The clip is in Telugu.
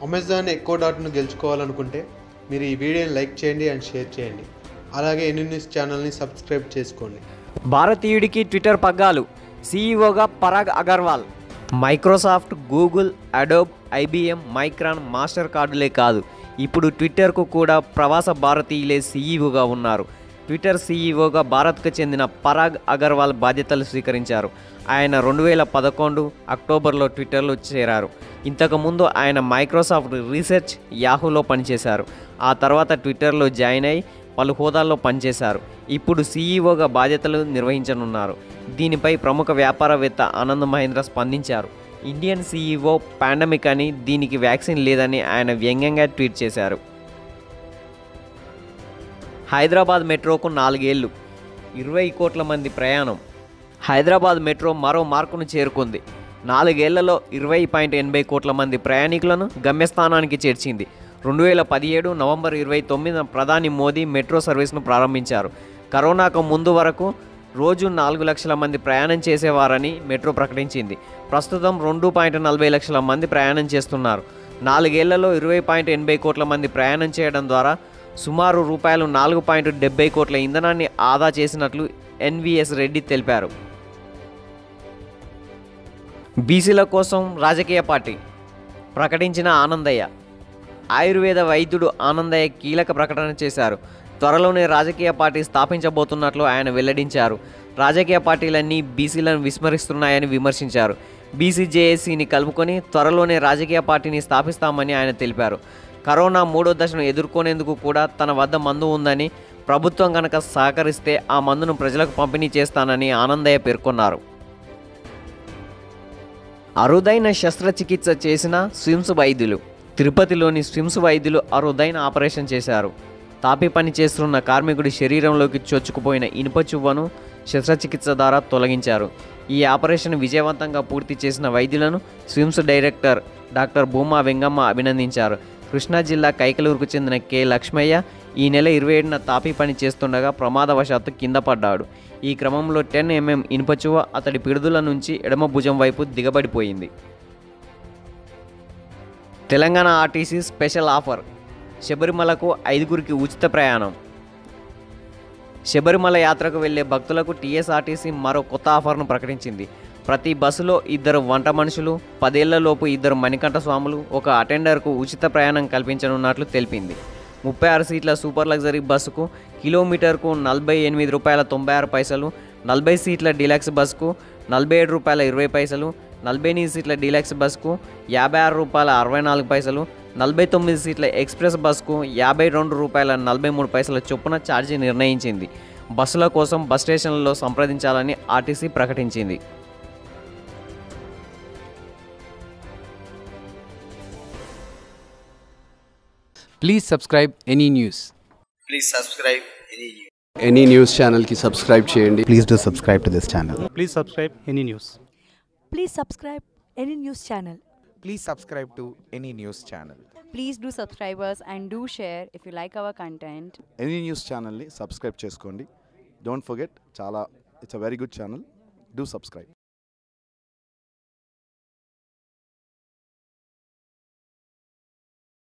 అమెజాన్ ఎక్కో డాట్ను గెలుచుకోవాలనుకుంటే మీరు ఈ వీడియోని లైక్ చేయండి అండ్ షేర్ చేయండి అలాగే ఎన్ని న్యూస్ ఛానల్ని సబ్స్క్రైబ్ చేసుకోండి భారతీయుడికి ట్విట్టర్ పగ్గాలు సీఈఓగా Parag Agrawal Microsoft Google Adobe IBM Micron master కార్డులే కాదు ఇప్పుడు ట్విట్టర్కు కూడా ప్రవాస భారతీయులే సీఈఓగా ఉన్నారు ట్విట్టర్ సీఈఓగా భారత్కు చెందిన పరాగ్ అగర్వాల్ బాధ్యతలు స్వీకరించారు ఆయన రెండు వేల పదకొండు అక్టోబర్లో ట్విట్టర్లో చేరారు ఇంతకుముందు ఆయన మైక్రోసాఫ్ట్ రీసెర్చ్ యాహూలో పనిచేశారు ఆ తర్వాత ట్విట్టర్లో జాయిన్ అయి పలు హోదాల్లో పనిచేశారు ఇప్పుడు సీఈఓగా బాధ్యతలు నిర్వహించనున్నారు దీనిపై ప్రముఖ వ్యాపారవేత్త ఆనంద్ మహేంద్ర స్పందించారు ఇండియన్ సీఈఓ పాండమిక్ అని దీనికి వ్యాక్సిన్ లేదని ఆయన వ్యంగ్యంగా ట్వీట్ చేశారు హైదరాబాద్ మెట్రోకు నాలుగేళ్లు ఇరవై కోట్ల మంది ప్రయాణం హైదరాబాద్ మెట్రో మరో మార్కును చేరుకుంది నాలుగేళ్లలో ఇరవై పాయింట్ ఎనభై కోట్ల మంది ప్రయాణికులను గమ్యస్థానానికి చేర్చింది రెండు వేల పదిహేడు నవంబర్ ఇరవై తొమ్మిదిన ప్రధాని మోదీ మెట్రో సర్వీస్ను ప్రారంభించారు కరోనాకు ముందు వరకు రోజు నాలుగు లక్షల మంది ప్రయాణం చేసేవారని మెట్రో ప్రకటించింది ప్రస్తుతం రెండు పాయింట్ నలభై లక్షల మంది ప్రయాణం చేస్తున్నారు నాలుగేళ్లలో ఇరవై పాయింట్ ఎనభై కోట్ల మంది ప్రయాణం చేయడం ద్వారా సుమారు రూపాయలు నాలుగు పాయింట్ డెబ్బై కోట్ల ఇంధనాన్ని ఆదా చేసినట్లు ఎన్విఎస్ రెడ్డి తెలిపారు బీసీల కోసం రాజకీయ పార్టీ ప్రకటించిన ఆనందయ్య ఆయుర్వేద వైద్యుడు ఆనందయ్య కీలక ప్రకటన చేశారు త్వరలోనే రాజకీయ పార్టీ స్థాపించబోతున్నట్లు ఆయన వెల్లడించారు రాజకీయ పార్టీలన్నీ బీసీలను విస్మరిస్తున్నాయని విమర్శించారు బీసీజేఏసీని కలుపుకొని త్వరలోనే రాజకీయ పార్టీని స్థాపిస్తామని ఆయన తెలిపారు కరోనా మూడో దశను ఎదుర్కొనేందుకు కూడా తన వద్ద మందు ఉందని ప్రభుత్వం కనుక సహకరిస్తే ఆ మందును ప్రజలకు పంపిణీ చేస్తానని ఆనందయ్య పేర్కొన్నారు అరుదైన శస్త్రచికిత్స చేసిన స్విమ్స్ వైద్యులు తిరుపతిలోని స్విమ్స్ వైద్యులు అరుదైన ఆపరేషన్ చేశారు తాపి పని చేస్తున్న కార్మికుడి శరీరంలోకి చొచ్చుకుపోయిన ఇనుప చువ్వను శస్త్రచికిత్స ద్వారా తొలగించారు ఈ ఆపరేషన్ విజయవంతంగా పూర్తి చేసిన వైద్యులను SVIMS director doctor Bhuma Vengamma అభినందించారు కృష్ణా జిల్లా కైకలూరుకు చెందిన కె లక్ష్మయ్య ఈ నెల ఇరవై ఏడున తాపి పని చేస్తుండగా ప్రమాదవశాత్తు కింద పడ్డాడు ఈ క్రమంలో టెన్ ఎంఎం ఇనుపచువ అతడి పిడుదల నుంచి ఎడమ భుజం వైపు దిగబడిపోయింది తెలంగాణ ఆర్టీసీ స్పెషల్ ఆఫర్ శబరిమలకు ఐదుగురికి ఉచిత ప్రయాణం శబరిమల యాత్రకు వెళ్లే భక్తులకు టీఎస్ఆర్టీసీ మరో కొత్త ఆఫర్ను ప్రకటించింది ప్రతి బస్సులో ఇద్దరు వంట మనుషులు పదేళ్లలోపు ఇద్దరు మణికంఠ స్వాములు ఒక అటెండర్కు ఉచిత ప్రయాణం కల్పించనున్నట్లు తెలిపింది ముప్పై ఆరు సీట్ల సూపర్ లగ్జరీ బస్సుకు కిలోమీటర్కు నలభై ఎనిమిది రూపాయల తొంభై ఆరు పైసలు నలభై సీట్ల డీలక్స్ బస్సుకు నలభై ఏడు రూపాయల ఇరవై పైసలు నలభై ఎనిమిది సీట్ల డీలక్స్ బస్సుకు యాభై ఆరు రూపాయల అరవై నాలుగు పైసలు నలభై తొమ్మిది సీట్ల ఎక్స్ప్రెస్ బస్సుకు యాభై రెండు రూపాయల నలభై మూడు పైసల చొప్పున ఛార్జీ నిర్ణయించింది బస్సుల కోసం బస్ స్టేషన్లలో సంప్రదించాలని ఆర్టీసీ ప్రకటించింది Please subscribe any news. Please subscribe any any news ఛానల్కి సబ్స్క్రైబ్ చేయండి Please do subscribe to this channel. Please subscribe any news. Please subscribe any news channel. Please subscribe to any news channel. Please do subscribe us and do share if you like our content. Any news ఛానల్ని సబ్స్క్రైబ్ చేసుకోండి డోంట్ ఫర్గెట్ చాలా it's a very good channel do subscribe